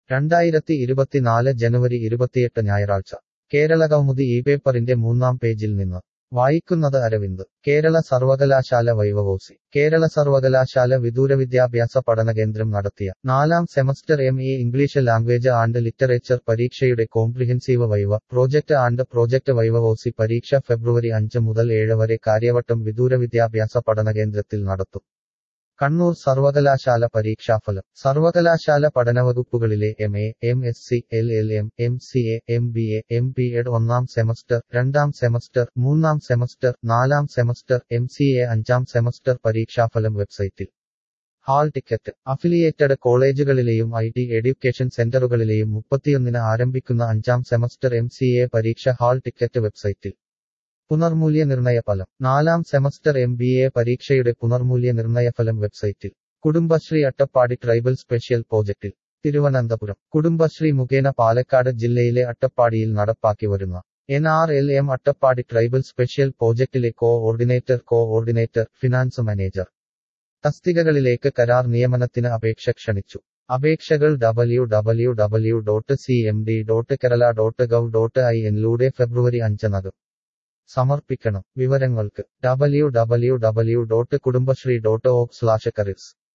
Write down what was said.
രണ്ടായിരത്തി ഇരുപത്തിനാല് ജനുവരി ഇരുപത്തിയെട്ട് ഞായറാഴ്ച കേരള കൗമുദി ഈ പേപ്പറിന്റെ മൂന്നാം പേജിൽ നിന്ന് വായിക്കുന്നത് അരവിന്ദ് കേരള സർവകലാശാല വൈവവോസി കേരള സർവകലാശാല വിദൂര വിദ്യാഭ്യാസ പഠനകേന്ദ്രം നടത്തിയ നാലാം semester M A English language and literature പരീക്ഷയുടെ comprehensive viva project and project viva voce പരീക്ഷ ഫെബ്രുവരി അഞ്ച് മുതൽ ഏഴ് വരെ കാര്യവട്ടം വിദൂര വിദ്യാഭ്യാസ പഠനകേന്ദ്രത്തിൽ നടത്തും കണ്ണൂർ സർവകലാശാല പരീക്ഷാഫലം സർവകലാശാല പഠനവകുപ്പുകളിലെ M A M S C L L M M C A M B A M P Ed ഒന്നാം സെമസ്റ്റർ രണ്ടാം സെമസ്റ്റർ മൂന്നാം സെമസ്റ്റർ നാലാം സെമസ്റ്റർ എം സി എ അഞ്ചാം സെമസ്റ്റർ പരീക്ഷാഫലം വെബ്സൈറ്റിൽ ഹാൾ ടിക്കറ്റ് അഫിലിയേറ്റഡ് കോളേജുകളിലെയും ഐ ടി എഡ്യൂക്കേഷൻ സെന്ററുകളിലെയും മുപ്പത്തിയൊന്നിന് ആരംഭിക്കുന്ന അഞ്ചാം സെമസ്റ്റർ എം സി എ പരീക്ഷ ഹാൾ ടിക്കറ്റ് വെബ്സൈറ്റിൽ പുനർമൂല്യനിർണയ ഫലം നാലാം സെമസ്റ്റർ എം ബി എ പരീക്ഷയുടെ പുനർമൂല്യനിർണയ ഫലം വെബ്സൈറ്റിൽ കുടുംബശ്രീ അട്ടപ്പാടി ട്രൈബൽ സ്പെഷ്യൽ പ്രോജക്റ്റിൽ തിരുവനന്തപുരം കുടുംബശ്രീ മുഖേന പാലക്കാട് ജില്ലയിലെ അട്ടപ്പാടിയിൽ നടപ്പാക്കി വരുന്ന N R L M Attappadi tribal special പ്രോജക്റ്റിലെ coordinator coordinator finance manager തസ്തികകളിലേക്ക് കരാർ നിയമനത്തിന് അപേക്ഷ ക്ഷണിച്ചു അപേക്ഷകൾ W W W dot C M D dot Kerala dot gov dot I എന്നിലൂടെ ഫെബ്രുവരി അഞ്ചിനകം സമർപ്പിക്കണം വിവരങ്ങൾക്ക് W W W dot Kudumbashree dot org slash കറിസ്